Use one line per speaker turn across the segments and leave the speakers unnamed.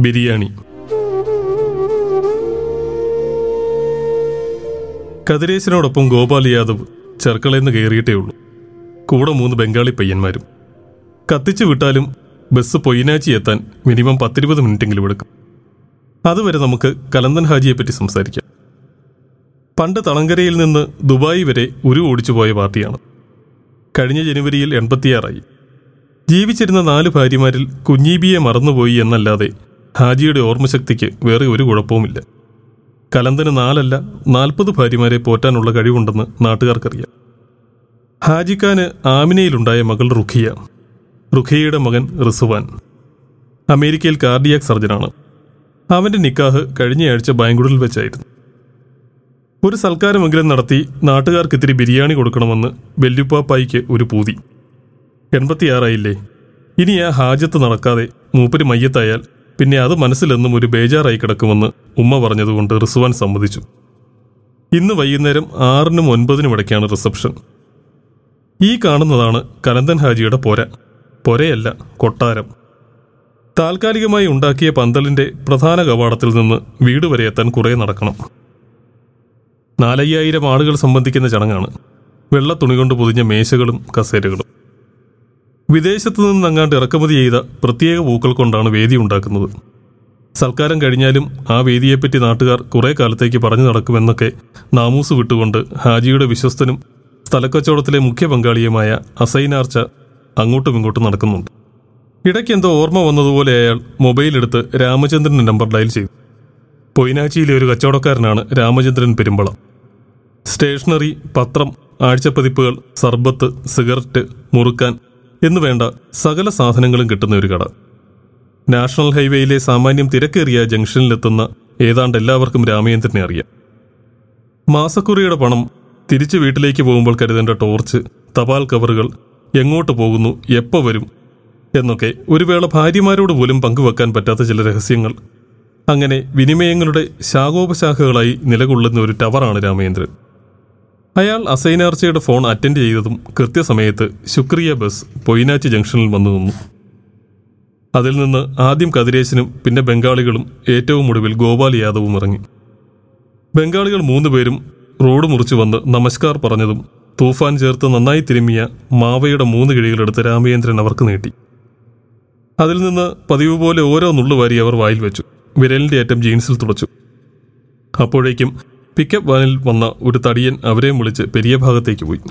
ബിരിയാണി കതിരേശനോടൊപ്പം ഗോപാൽ യാദവ് ചെർക്കളയെന്ന് കയറിയിട്ടേ ഉള്ളൂ കൂടെ മൂന്ന് ബംഗാളി പയ്യന്മാരും കത്തിച്ചു വിട്ടാലും ബസ് പൊയ്നാച്ചി എത്താൻ മിനിമം പത്തിരുപത് മിനിറ്റെങ്കിലും എടുക്കും അതുവരെ നമുക്ക് കലന്തൻ ഹാജിയെ പറ്റി സംസാരിക്കാം പണ്ട് തളങ്കരയിൽ നിന്ന് ദുബായ് വരെ ഉരു ഓടിച്ചു പോയ പാർട്ടിയാണ് കഴിഞ്ഞ ജനുവരിയിൽ എൺപത്തിയാറായി ജീവിച്ചിരുന്ന നാല് ഭാര്യമാരിൽ കുഞ്ഞീബിയെ മറന്നുപോയി എന്നല്ലാതെ ഹാജിയുടെ ഓർമ്മശക്തിക്ക് വേറെ ഒരു കുഴപ്പവുമില്ല കലന്തന് നാലല്ല നാൽപ്പത് ഭാര്യമാരെ പോറ്റാനുള്ള കഴിവുണ്ടെന്ന് നാട്ടുകാർക്കറിയാം ഹാജിഖാന് ആമിനയിലുണ്ടായ മകൾ റുഖിയ റുഖിയയുടെ മകൻ റിസുവാൻ അമേരിക്കയിൽ കാർഡിയാക് സർജനാണ് അവന്റെ നിക്കാഹ് കഴിഞ്ഞയാഴ്ച ബാംഗ്ലൂരിൽ വെച്ചായിരുന്നു ഒരു സൽക്കാരമെങ്കിലും നടത്തി നാട്ടുകാർക്ക് ഇത്തിരി ബിരിയാണി കൊടുക്കണമെന്ന് വെല്ലുപ്പാപ്പായിക്ക് ഒരു പൂതി എൺപത്തിയാറായില്ലേ ഇനി ആ ഹാജത്ത് നടക്കാതെ മൂപ്പര് മയ്യത്തായാൽ പിന്നെ അത് മനസ്സിലെന്നും ഒരു ബേജാറായി കിടക്കുമെന്ന് ഉമ്മ പറഞ്ഞതുകൊണ്ട് റിസുവാൻ സമ്മതിച്ചു ഇന്ന് വൈകുന്നേരം ആറിനും ഒൻപതിനും ഇടയ്ക്കാണ് റിസപ്ഷൻ ഈ കാണുന്നതാണ് കലന്തൻ ഹാജിയുടെ പൊര പൊരയല്ല കൊട്ടാരം താൽക്കാലികമായി ഉണ്ടാക്കിയ പന്തലിന്റെ പ്രധാന കവാടത്തിൽ നിന്ന് വീട് വരെ എത്താൻ കുറേ നടക്കണം നാലയ്യായിരം ആളുകൾ സംബന്ധിക്കുന്ന ചടങ്ങാണ് വെള്ള തുണി കൊണ്ട് പൊതിഞ്ഞ മേശകളും കസേരകളും വിദേശത്തു നിന്നങ്ങാണ്ട് ഇറക്കുമതി ചെയ്ത പ്രത്യേക പൂക്കൾ കൊണ്ടാണ് വേദി ഉണ്ടാക്കുന്നത് സൽക്കാരം കഴിഞ്ഞാലും ആ വേദിയെപ്പറ്റി നാട്ടുകാർ കുറെ കാലത്തേക്ക് പറഞ്ഞു നടക്കുമെന്നൊക്കെ നാമൂസ് വിട്ടുകൊണ്ട് ഹാജിയുടെ വിശ്വസ്തനും സ്ഥലക്കച്ചവടത്തിലെ മുഖ്യ പങ്കാളിയുമായ അസൈനാർച്ച അങ്ങോട്ടും ഇങ്ങോട്ടും നടക്കുന്നുണ്ട് ഇടയ്ക്കെന്തോ ഓർമ്മ വന്നതുപോലെ അയാൾ മൊബൈൽ എടുത്ത് രാമചന്ദ്രന്റെ നമ്പർ ഡയൽ ചെയ്തു പൊയ്നാച്ചിയിലെ ഒരു കച്ചവടക്കാരനാണ് രാമചന്ദ്രൻ പെരുമ്പള സ്റ്റേഷനറി പത്രം ആഴ്ചപ്പതിപ്പുകൾ സർബത്ത് സിഗരറ്റ് മുറുക്കാൻ എന്നു വേണ്ട സകല സാധനങ്ങളും കിട്ടുന്ന ഒരു കട നാഷണൽ ഹൈവേയിലെ സാമാന്യം തിരക്കേറിയ ജംഗ്ഷനിലെത്തുന്ന ഏതാണ്ട് എല്ലാവർക്കും രാമചന്ദ്രനെ അറിയാം മാസക്കുറിയുടെ പണം തിരിച്ചു വീട്ടിലേക്ക് പോകുമ്പോൾ കരുതേണ്ട ടോർച്ച് തപാൽ കവറുകൾ എങ്ങോട്ട് പോകുന്നു എപ്പോൾ വരും എന്നൊക്കെ ഒരു വേള ഭാര്യമാരോട് പോലും പങ്കുവെക്കാൻ പറ്റാത്ത ചില രഹസ്യങ്ങൾ അങ്ങനെ വിനിമയങ്ങളുടെ ശാഖോപശാഖകളായി നിലകൊള്ളുന്ന ഒരു ടവറാണ് രാമേന്ദ്രൻ അയാൾ അസൈനാർച്ചയുടെ ഫോൺ അറ്റൻഡ് ചെയ്തതും കൃത്യസമയത്ത് ശുക്രിയ ബസ് പൊയ്നാച്ചി ജംഗ്ഷനിൽ വന്നു നിന്നു അതിൽ നിന്ന് ആദ്യം കതിരേശനും പിന്നെ ബംഗാളികളും ഏറ്റവും ഒടുവിൽ ഗോപാൽ യാദവും ഇറങ്ങി ബംഗാളികൾ മൂന്നുപേരും റോഡ് മുറിച്ചു വന്ന് നമസ്കാർ പറഞ്ഞതും തൂഫാൻ ചേർത്ത് നന്നായി തിരുമ്മിയ മാവയുടെ മൂന്ന് കിഴികളെടുത്ത് രാമചന്ദ്രൻ അവർക്ക് നീട്ടി അതിൽ നിന്ന് പതിവ് പോലെ ഓരോ നുള്ളുവാരി അവർ വായിൽ വെച്ചു വിരലിന്റെ അറ്റം ജീൻസിൽ തുടച്ചു അപ്പോഴേക്കും പിക്കപ്പ് വാനിൽ വന്ന ഒരു തടിയൻ അവരെയും വിളിച്ച് പെരിയ ഭാഗത്തേക്ക് പോയി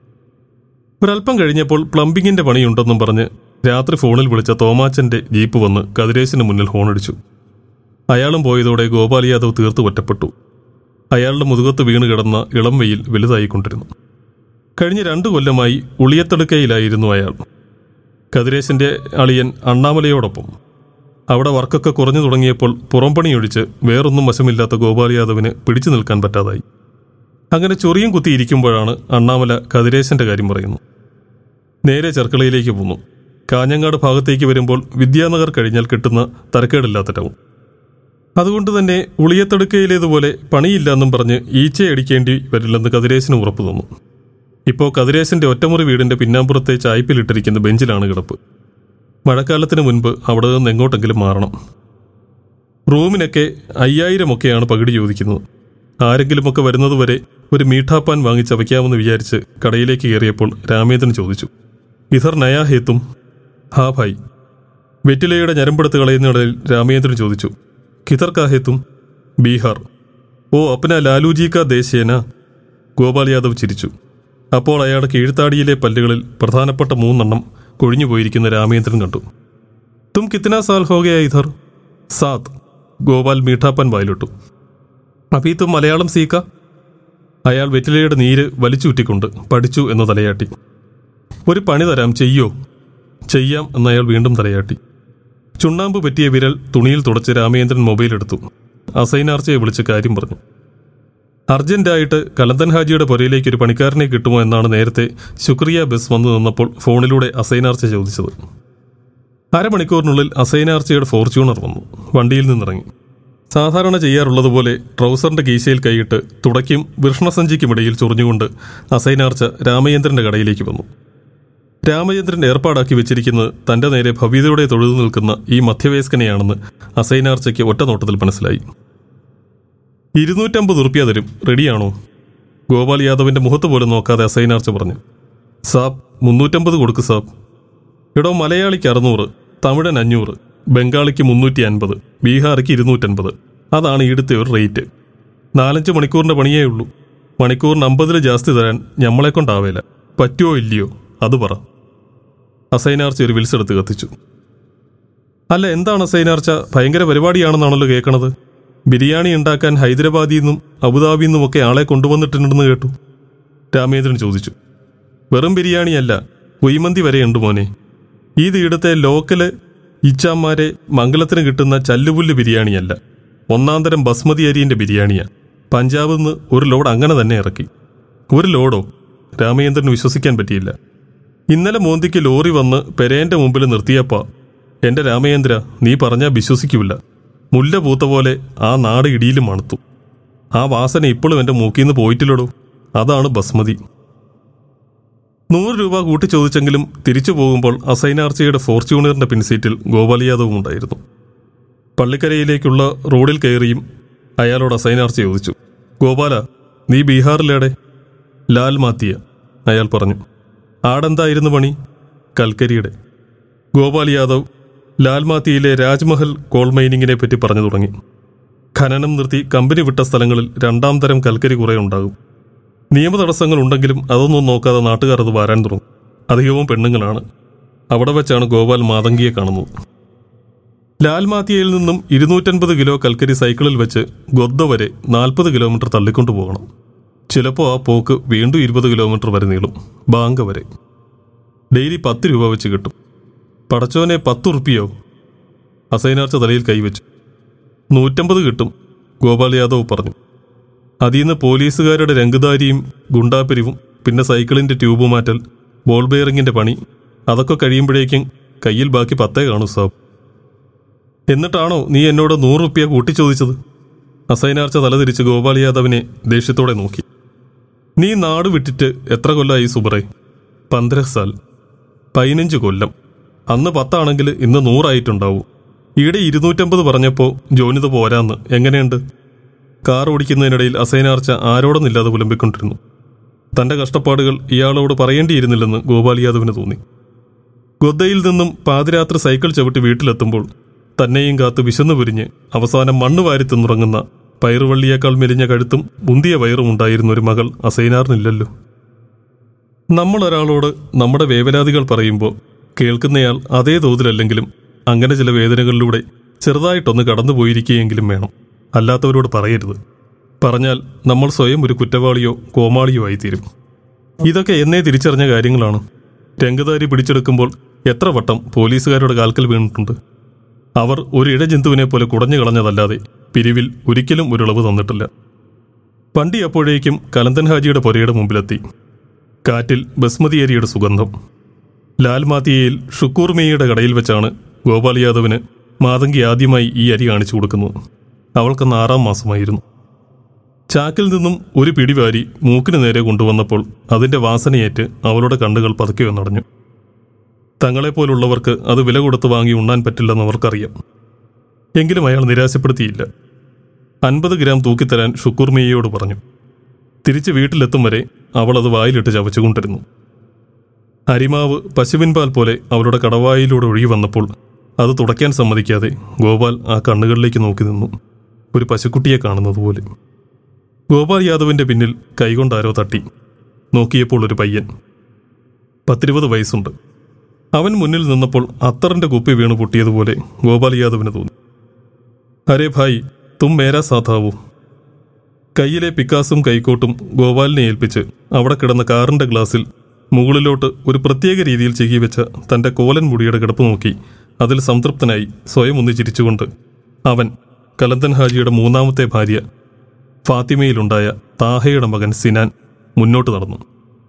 ഒരല്പം കഴിഞ്ഞപ്പോൾ പ്ലംബിങ്ങിന്റെ പണിയുണ്ടെന്നും പറഞ്ഞ് രാത്രി ഫോണിൽ വിളിച്ച തോമാച്ചന്റെ ജീപ്പ് വന്ന് കതിരേശിന് മുന്നിൽ ഹോണടിച്ചു അയാളും പോയതോടെ ഗോപാൽ യാദവ് തീർത്തു ഒറ്റപ്പെട്ടു അയാളുടെ മുതുകത്ത് വീണ് കിടന്ന ഇളം വെയിൽ വലുതായിക്കൊണ്ടിരുന്നു കഴിഞ്ഞ രണ്ടു കൊല്ലമായി ഉളിയത്തടുക്കയിലായിരുന്നു അയാൾ കതിരേശിന്റെ അളിയൻ അണ്ണാമലയോടൊപ്പം അവിടെ വർക്കൊക്കെ കുറഞ്ഞു തുടങ്ങിയപ്പോൾ പുറംപണിയൊഴിച്ച് വേറൊന്നും വശമില്ലാത്ത ഗോപാൽ യാദവിന് പിടിച്ചു നിൽക്കാൻ പറ്റാതായി അങ്ങനെ ചൊറിയും കുത്തി ഇരിക്കുമ്പോഴാണ് അണ്ണാമല കതിരേശന്റെ കാര്യം പറയുന്നു നേരെ ചെർക്കളയിലേക്ക് പോന്നു കാഞ്ഞങ്ങാട് ഭാഗത്തേക്ക് വരുമ്പോൾ വിദ്യാനഗർ കഴിഞ്ഞാൽ കിട്ടുന്ന തരക്കേടില്ലാത്ത ടൗൺ അതുകൊണ്ട് തന്നെ ഉളിയത്തടുക്കയിലേതുപോലെ പണിയില്ലെന്നും പറഞ്ഞ് ഈച്ചയടിക്കേണ്ടി വരില്ലെന്ന് കതിരേശന് ഉറപ്പു തന്നു ഇപ്പോൾ കതിരേശന്റെ ഒറ്റമുറി വീടിന്റെ പിന്നാമ്പുറത്തെ ചായ്പിലിട്ടിരിക്കുന്ന ബെഞ്ചിലാണ് കിടപ്പ് മഴക്കാലത്തിന് മുൻപ് അവിടെ നിന്ന് എങ്ങോട്ടെങ്കിലും മാറണം റൂമിനൊക്കെ അയ്യായിരമൊക്കെയാണ് പകിടി ചോദിക്കുന്നത് ആരെങ്കിലുമൊക്കെ വരുന്നതുവരെ ഒരു മീഠാപ്പാൻ വാങ്ങിച്ചവയ്ക്കാമെന്ന് വിചാരിച്ച് കടയിലേക്ക് കയറിയപ്പോൾ രാമേന്ദ്രൻ ചോദിച്ചു ഇധർ നയാ ഹേത്തും ഹാ ഭായ് വെറ്റിലയുടെ ഞരമ്പെടുത്ത് കളയുന്നിടയിൽ രാമേന്ദ്രൻ ചോദിച്ചു കിതർ കാ ഹേത്തും ബീഹാർ ഓ അപ്പന ലാലുജി കാ ദേശേന ഗോപാൽ യാദവ് ചിരിച്ചു അപ്പോൾ അയാളുടെ കീഴ്ത്താടിയിലെ പല്ലുകളിൽ പ്രധാനപ്പെട്ട മൂന്നെണ്ണം കൊഴിഞ്ഞുപോയിരിക്കുന്ന രാമേന്ദ്രൻ കണ്ടു തും കിത്തന സാൽ ഹോഗയ ഇധർ സാത്ത് ഗോപാൽ മീഠാപ്പൻ വായിലിട്ടു അപ്പീ തും മലയാളം സീക്ക അയാൾ വെറ്റിലയുടെ നീര് വലിച്ചുറ്റിക്കൊണ്ട് പഠിച്ചു എന്ന് തലയാട്ടി ഒരു പണി തരാം ചെയ്യോ ചെയ്യാം എന്ന് അയാൾ വീണ്ടും തലയാട്ടി ചുണ്ണാമ്പ് പറ്റിയ വിരൽ തുണിയിൽ തുടച്ച് രാമേന്ദ്രൻ മൊബൈൽ എടുത്തു അസൈനാർച്ചയെ വിളിച്ച് കാര്യം പറഞ്ഞു അർജന്റായിട്ട് കലന്തൻ ഹാജിയുടെ പുരയിലേക്ക് ഒരു പണിക്കാരനെ കിട്ടുമോ എന്നാണ് നേരത്തെ ശുക്രിയ ബസ് വന്നു നിന്നപ്പോൾ ഫോണിലൂടെ അസൈനാർച്ച ചോദിച്ചത് അരമണിക്കൂറിനുള്ളിൽ അസൈനാർച്ചയുടെ ഫോർച്യൂണർ വന്നു വണ്ടിയിൽ നിന്നിറങ്ങി സാധാരണ ചെയ്യാറുള്ളതുപോലെ ട്രൗസറിന്റെ കീശയിൽ കൈയിട്ട് തുടയ്ക്കും വൃഷ്ണസഞ്ചിക്കുമിടയിൽ ചൊറിഞ്ഞുകൊണ്ട് അസൈനാർച്ച രാമചന്ദ്രന്റെ കടയിലേക്ക് വന്നു രാമചന്ദ്രൻ ഏർപ്പാടാക്കി വെച്ചിരിക്കുന്നത് തന്റെ നേരെ ഭവ്യതയോടെ തൊഴുതു നിൽക്കുന്ന ഈ മധ്യവയസ്കനെയാണെന്ന് അസൈനാർച്ചയ്ക്ക് ഒറ്റ നോട്ടത്തിൽ മനസ്സിലായി ഇരുന്നൂറ്റമ്പത് ഉറുപ്പ്യ തരും റെഡിയാണോ ഗോപാൽ യാദവിന്റെ മുഖത്ത് പോലും നോക്കാതെ അസൈനാർച്ച പറഞ്ഞു സാബ് മുന്നൂറ്റമ്പത് കൊടുക്ക് സാബ് എടോ മലയാളിക്ക് അറുന്നൂറ് തമിഴൻ അഞ്ഞൂറ് ബംഗാളിക്ക് മുന്നൂറ്റി അൻപത് ബീഹാറിക്ക് ഇരുന്നൂറ്റൻപത് അതാണ് ഇവിടുത്തെ ഒരു റേറ്റ് നാലഞ്ച് മണിക്കൂറിന്റെ പണിയേ ഉള്ളൂ മണിക്കൂറിന് അമ്പതിൽ ജാസ്തി തരാൻ ഞമ്മളെ കൊണ്ടാവേല പറ്റുമോ ഇല്ലയോ അത് പറ അസൈനാർച്ച ഒരു വിൽസ് എടുത്ത് കത്തിച്ചു അല്ല എന്താണ് അസൈനാർച്ച ഭയങ്കര പരിപാടിയാണെന്നാണല്ലോ കേൾക്കണത് ബിരിയാണി ഉണ്ടാക്കാൻ ഹൈദരാബാദിൽ നിന്നും അബുദാബിയിൽ നിന്നും ഒക്കെ ആളെ കൊണ്ടുവന്നിട്ടുണ്ടെന്ന് കേട്ടു രാമേന്ദ്രൻ ചോദിച്ചു വെറും ബിരിയാണിയല്ല കുയ്മന്തി വരെയുണ്ട് മോനെ ഇത് ഇവിടുത്തെ ലോക്കല് ഇച്ചാമാരെ മംഗലത്തിന് കിട്ടുന്ന ചല്ലുപുല്ല് ബിരിയാണിയല്ല ഒന്നാം തരം ബസ്മതി അരിന്റെ ബിരിയാണിയാ പഞ്ചാബിൽ നിന്ന് ഒരു ലോഡ് അങ്ങനെ തന്നെ ഇറക്കി ഒരു ലോഡോ രാമചന്ദ്രന് വിശ്വസിക്കാൻ പറ്റിയില്ല ഇന്നലെ മോന്തിക്ക് ലോറി വന്ന് പെരേന്റെ മുമ്പിൽ നിർത്തിയപ്പാ എന്റെ രാമചന്ദ്ര നീ പറഞ്ഞാൽ വിശ്വസിക്കൂല മുല്ല പൂത്ത പോലെ ആ നാട് ഇടിയിലും മണത്തു ആ വാസന ഇപ്പോഴും എന്റെ മൂക്കിൽ നിന്ന് പോയിട്ടില്ലടോ അതാണ് ബസ്മതി നൂറ് രൂപ കൂട്ടി ചോദിച്ചെങ്കിലും തിരിച്ചു പോകുമ്പോൾ അസൈനാർച്ചയുടെ ഫോർച്യൂണറിന്റെ പിൻസീറ്റിൽ ഗോപാൽ യാദവും ഉണ്ടായിരുന്നു പള്ളിക്കരയിലേക്കുള്ള റോഡിൽ കയറിയും അയാളോട് അസൈനാർച്ച ചോദിച്ചു ഗോപാല നീ ബീഹാറിലേടെ ലാൽ മാത്തിയ അയാൾ പറഞ്ഞു ആടെന്തായിരുന്നു പണി കൽക്കരിയുടെ ഗോപാൽ യാദവ് ലാൽമാത്തിയിലെ രാജ്മഹൽ കോൾ മൈനിങ്ങിനെ പറ്റി പറഞ്ഞു തുടങ്ങി ഖനനം നിർത്തി കമ്പനി വിട്ട സ്ഥലങ്ങളിൽ രണ്ടാം തരം കൽക്കരി കുറേ ഉണ്ടാകും നിയമ തടസ്സങ്ങൾ ഉണ്ടെങ്കിലും അതൊന്നും നോക്കാതെ നാട്ടുകാർ അത് വാരാൻ തുടങ്ങും അധികവും പെണ്ണുങ്ങളാണ് അവിടെ വെച്ചാണ് ഗോപാൽ മാതങ്കിയെ കാണുന്നത് ലാൽമാത്തിയയിൽ നിന്നും ഇരുന്നൂറ്റൻപത് കിലോ കൽക്കരി സൈക്കിളിൽ വെച്ച് ഗൊദ്ദ വരെ നാൽപ്പത് കിലോമീറ്റർ തള്ളിക്കൊണ്ടു പോകണം ചിലപ്പോൾ ആ പോക്ക് വീണ്ടും ഇരുപത് കിലോമീറ്റർ വരെ നീളും ബാങ്ക വരെ ഡെയിലി പത്ത് രൂപ വെച്ച് കിട്ടും പടച്ചോനെ പത്ത് ഉറുപ്പിയോ അസൈനാർച്ച തലയിൽ കൈവച്ചു നൂറ്റമ്പത് കിട്ടും ഗോപാൽ യാദവ് പറഞ്ഞു അതിൽ നിന്ന് പോലീസുകാരുടെ രംഗധാരിയും ഗുണ്ടാപ്പിരിവും പിന്നെ സൈക്കിളിന്റെ ട്യൂബ് മാറ്റൽ ബോൾ ബെയറിങ്ങിന്റെ പണി അതൊക്കെ കഴിയുമ്പോഴേക്കും കയ്യിൽ ബാക്കി പത്തേ കാണൂ സാബ് എന്നിട്ടാണോ നീ എന്നോട് നൂറ് റുപ്യ കൂട്ടിച്ചോദിച്ചത് അസൈനാർച്ച തലതിരിച്ച് ഗോപാൽ യാദവിനെ ദേഷ്യത്തോടെ നോക്കി നീ നാട് വിട്ടിട്ട് എത്ര കൊല്ലമായി സുബറേ പന്തര സാൽ പതിനഞ്ച് കൊല്ലം അന്ന് പത്താണെങ്കിൽ ഇന്ന് നൂറായിട്ടുണ്ടാവും ഈടെ ഇരുന്നൂറ്റമ്പത് പറഞ്ഞപ്പോൾ ജോനിത് പോരാന്ന് എങ്ങനെയുണ്ട് കാർ ഓടിക്കുന്നതിനിടയിൽ അസൈനാർച്ച ആരോടൊന്നില്ലാതെ പുലമ്പിക്കൊണ്ടിരുന്നു തന്റെ കഷ്ടപ്പാടുകൾ ഇയാളോട് പറയേണ്ടിയിരുന്നില്ലെന്ന് ഗോപാൽ യാദവിന് തോന്നി ഗൊദ്ദയിൽ നിന്നും പാതിരാത്രി സൈക്കിൾ ചവിട്ടി വീട്ടിലെത്തുമ്പോൾ തന്നെയും കാത്ത് വിശന്നു പിരിഞ്ഞ് അവസാനം മണ്ണ് വാരി തിന്നുറങ്ങുന്ന പയറുവള്ളിയേക്കാൾ മെലിഞ്ഞ കഴുത്തും മുന്തിയ വയറും ഉണ്ടായിരുന്ന ഒരു മകൾ അസൈനാറിനില്ലല്ലോ നമ്മൾ ഒരാളോട് നമ്മുടെ വേവലാതികൾ പറയുമ്പോൾ കേൾക്കുന്നയാൾ അതേ തോതിലല്ലെങ്കിലും അങ്ങനെ ചില വേദനകളിലൂടെ ചെറുതായിട്ടൊന്ന് കടന്നുപോയിരിക്കുകയെങ്കിലും വേണം അല്ലാത്തവരോട് പറയരുത് പറഞ്ഞാൽ നമ്മൾ സ്വയം ഒരു കുറ്റവാളിയോ കോമാളിയോ ആയിത്തീരും ഇതൊക്കെ എന്നേ തിരിച്ചറിഞ്ഞ കാര്യങ്ങളാണ് രംഗധാരി പിടിച്ചെടുക്കുമ്പോൾ എത്ര വട്ടം പോലീസുകാരുടെ കാൽക്കൽ വീണിട്ടുണ്ട് അവർ ഒരു ഇഴജന്തുവിനെ പോലെ കുടഞ്ഞു കളഞ്ഞതല്ലാതെ പിരിവിൽ ഒരിക്കലും ഒരു ഇളവ് തന്നിട്ടില്ല വണ്ടി അപ്പോഴേക്കും കലന്തൻ ഹാജിയുടെ പുരയുടെ മുമ്പിലെത്തി കാറ്റിൽ ബസ്മതി അരിയുടെ സുഗന്ധം ലാൽമാത്തിയയിൽ ഷുക്കൂർ മേയുടെ കടയിൽ വെച്ചാണ് ഗോപാൽ യാദവിന് മാതങ്കി ആദ്യമായി ഈ അരി കാണിച്ചു കൊടുക്കുന്നത് അവൾക്കന്ന് ആറാം മാസമായിരുന്നു ചാക്കിൽ നിന്നും ഒരു പിടി വാരി മൂക്കിന് നേരെ കൊണ്ടുവന്നപ്പോൾ അതിന്റെ വാസനയേറ്റ് അവളുടെ കണ്ണുകൾ പതുക്കെ വന്നടഞ്ഞു തങ്ങളെപ്പോലുള്ളവർക്ക് അത് വില കൊടുത്ത് വാങ്ങി ഉണ്ണാൻ പറ്റില്ലെന്ന് അവർക്കറിയാം എങ്കിലും അയാൾ നിരാശപ്പെടുത്തിയില്ല അൻപത് ഗ്രാം തൂക്കിത്തരാൻ ഷുക്കൂർ മേയയോട് പറഞ്ഞു തിരിച്ച് വീട്ടിലെത്തും വരെ അവൾ അത് വായിലിട്ട് ചവച്ചുകൊണ്ടിരുന്നു അരിമാവ് പശുവിൻ പാൽ പോലെ അവളുടെ കടവായിലൂടെ ഒഴുകി വന്നപ്പോൾ അത് തുടയ്ക്കാൻ സമ്മതിക്കാതെ ഗോപാൽ ആ കണ്ണുകളിലേക്ക് നോക്കി നിന്നു ഒരു പശുക്കുട്ടിയെ കാണുന്നത് പോലെ ഗോപാൽ യാദവിന്റെ പിന്നിൽ കൈകൊണ്ട് ആരോ തട്ടി നോക്കിയപ്പോൾ ഒരു പയ്യൻ പത്തിരുപത് വയസ്സുണ്ട് അവൻ മുന്നിൽ നിന്നപ്പോൾ അത്തറിന്റെ കുപ്പി വീണ് പൊട്ടിയതുപോലെ ഗോപാൽ യാദവിന് തോന്നി അരേ ഭായ് തും മേരാ സാധാവൂ കയ്യിലെ പിക്കാസും കൈക്കോട്ടും ഗോപാലിനെ ഏൽപ്പിച്ച് അവിടെ കിടന്ന കാറിന്റെ ഗ്ലാസിൽ മുകളിലോട്ട് ഒരു പ്രത്യേക രീതിയിൽ ചെകി വെച്ച തന്റെ കോലൻ മുടിയുടെ കിടപ്പ് നോക്കി അതിൽ സംതൃപ്തനായി സ്വയം ഒന്ന് ചിരിച്ചുകൊണ്ട് അവൻ കലന്തൻ ഹാജിയുടെ മൂന്നാമത്തെ ഭാര്യ ഫാത്തിമയിലുണ്ടായ താഹയുടെ മകൻ സിനാൻ മുന്നോട്ട് നടന്നു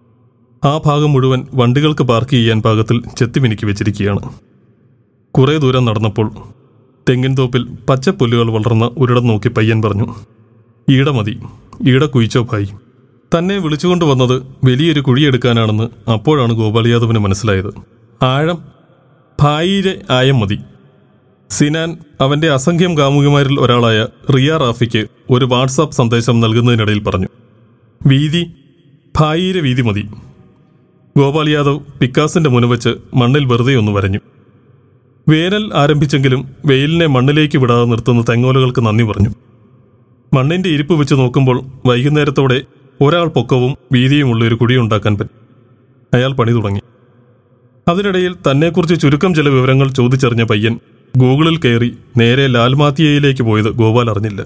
ആ ഭാഗം മുഴുവൻ വണ്ടികൾക്ക് പാർക്ക് ചെയ്യാൻ പാകത്തിൽ ചെത്തിമിനുക്കി വെച്ചിരിക്കുകയാണ് കുറേ ദൂരം നടന്നപ്പോൾ തെങ്ങിൻ തോപ്പിൽ പച്ചപ്പുല്ലുകൾ വളർന്ന ഒരിടം നോക്കി പയ്യൻ പറഞ്ഞു ഈട മതി ഈട കുയിച്ചോ ഭായി തന്നെ വിളിച്ചുകൊണ്ട് വന്നത് വലിയൊരു കുഴിയെടുക്കാനാണെന്ന് അപ്പോഴാണ് ഗോപാൽ യാദവിന് മനസ്സിലായത് ആഴം ഭായിരെ ആയം മതി സിനാൻ അവന്റെ അസംഖ്യം കാമുകിമാരിൽ ഒരാളായ റിയ റാഫിക്ക് ഒരു വാട്സാപ്പ് സന്ദേശം നൽകുന്നതിനിടയിൽ പറഞ്ഞു വീതി ഭായിരെ വീതി മതി ഗോപാൽ യാദവ് പിക്കാസിന്റെ മുനവച്ച് മണ്ണിൽ വെറുതെ ഒന്ന് വരഞ്ഞു വേനൽ ആരംഭിച്ചെങ്കിലും വെയിലിനെ മണ്ണിലേക്ക് വിടാതെ നിർത്തുന്ന തെങ്ങോലകൾക്ക് നന്ദി പറഞ്ഞു മണ്ണിന്റെ ഇരിപ്പ് വെച്ച് നോക്കുമ്പോൾ വൈകുന്നേരത്തോടെ ഒരാൾ പൊക്കവും വീതിയുമുള്ള ഒരു കുഴിയുണ്ടാക്കാൻ പറ്റും അയാൾ പണി തുടങ്ങി അതിനിടയിൽ തന്നെക്കുറിച്ച് ചുരുക്കം ചില വിവരങ്ങൾ ചോദിച്ചറിഞ്ഞ പയ്യൻ ഗൂഗിളിൽ കയറി നേരെ ലാൽമാത്തിയയിലേക്ക് പോയത് ഗോപാൽ അറിഞ്ഞില്ല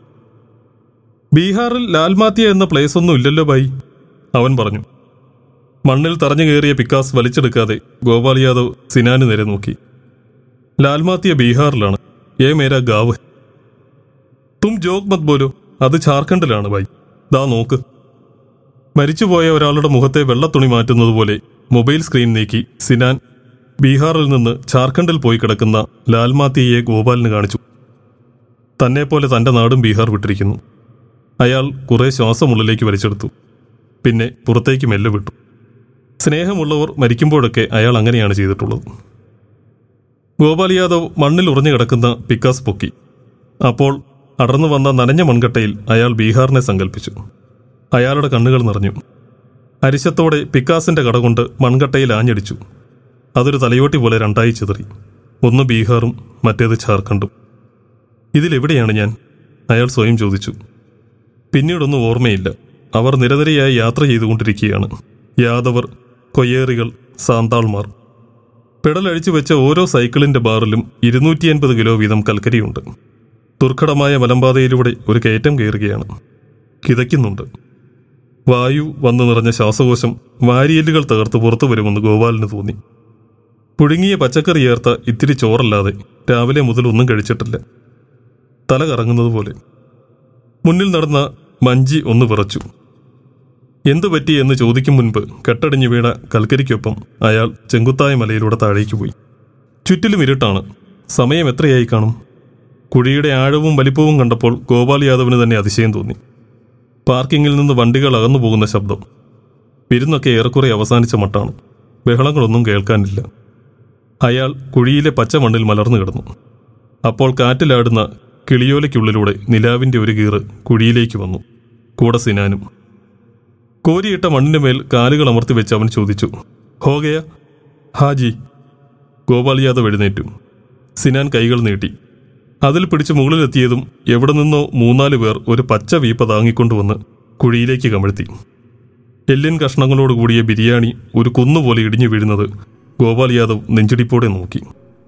ബീഹാറിൽ ലാൽമാത്തിയ എന്ന പ്ലേസ് ഒന്നും ഇല്ലല്ലോ ബൈ അവൻ പറഞ്ഞു മണ്ണിൽ തറഞ്ഞു കയറിയ പിക്കാസ് വലിച്ചെടുക്കാതെ ഗോപാൽ യാദവ് സിനാന് നേരെ നോക്കി ലാൽമാത്തിയ ബീഹാറിലാണ് ഏ മേരാ ഗാവ് ഹെ. തും ജോഗ് മത് ബോലോ അത് ഝാർഖണ്ഡിലാണ് ബൈ ദാ നോക്ക് മരിച്ചുപോയ ഒരാളുടെ മുഖത്തെ വെള്ളത്തുണി മാറ്റുന്നത് പോലെ മൊബൈൽ സ്ക്രീൻ നീക്കി സിനാൻ ബീഹാറിൽ നിന്ന് ഝാർഖണ്ഡിൽ പോയി കിടക്കുന്ന ലാൽമാത്തിയെ ഗോപാലിന് കാണിച്ചു തന്നെപ്പോലെ തന്റെ നാടും ബീഹാർ വിട്ടിരിക്കുന്നു അയാൾ കുറെ ശ്വാസമുള്ളിലേക്ക് വലിച്ചെടുത്തു പിന്നെ പുറത്തേക്ക് മെല്ലെ വിട്ടു സ്നേഹമുള്ളവർ മരിക്കുമ്പോഴൊക്കെ അയാൾ അങ്ങനെയാണ് ചെയ്തിട്ടുള്ളത് ഗോപാൽ യാദവ് മണ്ണിൽ ഉറഞ്ഞു കിടക്കുന്ന പിക്കാസ് പൊക്കി അപ്പോൾ അടർന്നു വന്ന നനഞ്ഞ മൺകട്ടയിൽ അയാൾ ബീഹാറിനെ സങ്കല്പിച്ചു അയാളുടെ കണ്ണുകൾ നിറഞ്ഞു അരിശത്തോടെ പിക്കാസിന്റെ കട കൊണ്ട് മൺകട്ടയിൽ ആഞ്ഞടിച്ചു അതൊരു തലയോട്ടി പോലെ രണ്ടായി ചിതറി ഒന്ന് ബീഹാറും മറ്റേത് ഝാർഖണ്ഡും ഇതിലെവിടെയാണ് ഞാൻ അയാൾ സ്വയം ചോദിച്ചു പിന്നീടൊന്നും ഓർമ്മയില്ല അവർ നിരനിരയായി യാത്ര ചെയ്തുകൊണ്ടിരിക്കുകയാണ് യാദവർ കൊയ്യേറികൾ സാന്താൾമാർ പെടലഴിച്ചു വെച്ച ഓരോ സൈക്കിളിന്റെ ബാറിലും ഇരുന്നൂറ്റി അൻപത് കിലോ വീതം കൽക്കരിയുണ്ട് ദുർഘടമായ മലമ്പാതയിലൂടെ ഒരു കയറ്റം കയറുകയാണ് കിതയ്ക്കുന്നുണ്ട് വായു വന്നു നിറഞ്ഞ ശ്വാസകോശം വാരിയല്ലുകൾ തകർത്ത് പുറത്തു വരുമെന്ന് ഗോപാലിന് തോന്നി പുഴുങ്ങിയ പച്ചക്കറി ചേർത്ത ഇത്തിരി ചോറല്ലാതെ രാവിലെ മുതൽ ഒന്നും കഴിച്ചിട്ടില്ല തല കറങ്ങുന്നത് പോലെ മുന്നിൽ നടന്ന മഞ്ചി ഒന്ന് വിറച്ചു എന്തു പറ്റി എന്ന് ചോദിക്കും മുൻപ് കെട്ടടിഞ്ഞു വീണ കൽക്കരിക്കൊപ്പം അയാൾ ചെങ്കുത്തായ മലയിലൂടെ താഴേക്ക് പോയി ചുറ്റിലും ഇരുട്ടാണ് സമയം എത്രയായി കാണും കുഴിയുടെ ആഴവും വലിപ്പവും കണ്ടപ്പോൾ ഗോപാൽ യാദവിന് തന്നെ അതിശയം തോന്നി പാർക്കിങ്ങിൽ നിന്ന് വണ്ടികൾ അകന്നു പോകുന്ന ശബ്ദം വിരുന്നൊക്കെ ഏറെക്കുറെ അവസാനിച്ച മട്ടാണ് ബഹളങ്ങളൊന്നും കേൾക്കാനില്ല അയാൾ കുഴിയിലെ പച്ച മണ്ണിൽ മലർന്നു കിടന്നു അപ്പോൾ കാറ്റിലാടുന്ന കിളിയോലയ്ക്കുള്ളിലൂടെ നിലാവിന്റെ ഒരു കീറ് കുഴിയിലേക്ക് വന്നു കൂടെ സിനാനും കോരിയിട്ട മണ്ണിന്റെ മേൽ കാലുകൾ അമർത്തി വെച്ച് അവൻ ചോദിച്ചു ഹോഗയ ഹാജി ഗോപാൽ യാദവ് എഴുന്നേറ്റു സിനാൻ കൈകൾ നീട്ടി അതിൽ പിടിച്ച് മുകളിലെത്തിയതും എവിടെ നിന്നോ മൂന്നാല് പേർ ഒരു പച്ച വീപ്പ താങ്ങിക്കൊണ്ടുവന്ന് കുഴിയിലേക്ക് കമഴ്ത്തി എല്ലിൻ കഷ്ണങ്ങളോട് കൂടിയ ബിരിയാണി ഒരു കുന്നുപോലെ ഇടിഞ്ഞു വീഴുന്നത് ഗോപാൽ യാദവ് നെഞ്ചിടിപ്പോടെ നോക്കി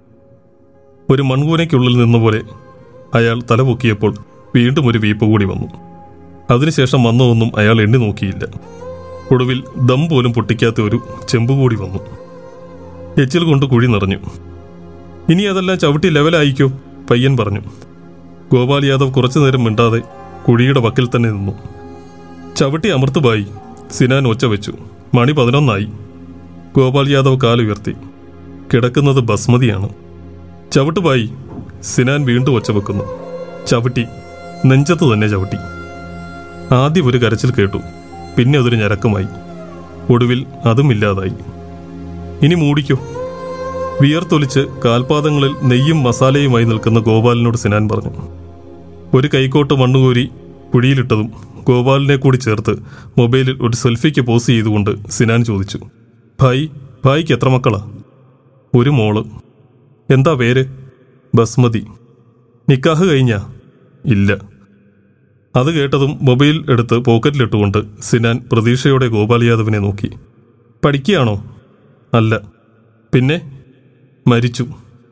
ഒരു മൺകൂനയ്ക്കുള്ളിൽ നിന്ന പോലെ അയാൾ തലപൊക്കിയപ്പോൾ വീണ്ടും ഒരു വീപ്പ് കൂടി വന്നു അതിനുശേഷം വന്നതൊന്നും അയാൾ എണ്ണി നോക്കിയില്ല ഒടുവിൽ ദം പോലും പൊട്ടിക്കാത്ത ഒരു ചെമ്പ് കൂടി വന്നു എച്ചിൽ കൊണ്ട് കുഴി നിറഞ്ഞു ഇനി അതെല്ലാം ചവിട്ടി ലെവലായിക്കോ പയ്യൻ പറഞ്ഞു ഗോപാൽ യാദവ് കുറച്ചു നേരം മിണ്ടാതെ കുഴിയുടെ വക്കിൽ തന്നെ നിന്നു ചവിട്ടി അമർത്തുപായി സിനാൻ ഒച്ച വെച്ചു മണി പതിനൊന്നായി ഗോപാൽ യാദവ് കാലുയർത്തി കിടക്കുന്നത് ബസ്മതിയാണ് ചവിട്ടുപായി സിനാൻ വീണ്ടും ഒച്ച വെക്കുന്നു ചവിട്ടി നെഞ്ചത്ത് തന്നെ ചവിട്ടി ആദ്യം ഒരു കരച്ചിൽ കേട്ടു പിന്നെ അതൊരു ഞരക്കമായി ഒടുവിൽ അതും ഇല്ലാതായി ഇനി മൂടിക്കോ വിയർത്തൊലിച്ച് കാൽപാദങ്ങളിൽ നെയ്യും മസാലയുമായി നിൽക്കുന്ന ഗോപാലിനോട് സിനാൻ പറഞ്ഞു ഒരു കൈക്കോട്ട് മണ്ണുകോരി കുഴിയിലിട്ടതും ഗോപാലിനെ കൂടി ചേർത്ത് മൊബൈലിൽ ഒരു സെൽഫിക്ക് പോസ് ചെയ്തുകൊണ്ട് സിനാൻ ചോദിച്ചു ഭായ് ഭായിക്ക് എത്ര മക്കളാ ഒരു മോള് എന്താ പേര് ബസ്മതി നിക്കാഹ് കഴിഞ്ഞാ ഇല്ല അത് കേട്ടതും മൊബൈൽ എടുത്ത് പോക്കറ്റിലിട്ടുകൊണ്ട് സിനാൻ പ്രതീക്ഷയോടെ ഗോപാൽ യാദവിനെ നോക്കി പഠിക്കുകയാണോ അല്ല പിന്നെ മരിച്ചു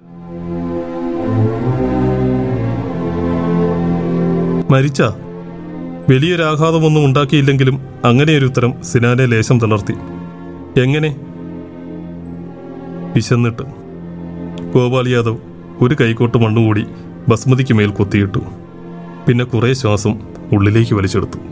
മരിച്ച വലിയൊരാഘാതമൊന്നും ഉണ്ടാക്കിയില്ലെങ്കിലും അങ്ങനെയൊരു ഉത്തരം സിനാനെ ലേശം തളർത്തി എങ്ങനെ വിശന്നിട്ട് ഗോപാൽ യാദവ് ഒരു കൈക്കോട്ട് മണ്ണുകൂടി ബസ്മതിക്ക് മേൽ കൊത്തിയിട്ടു പിന്നെ കുറേ ശ്വാസം ഉള്ളിലേക്ക് വലിച്ചെടുത്തു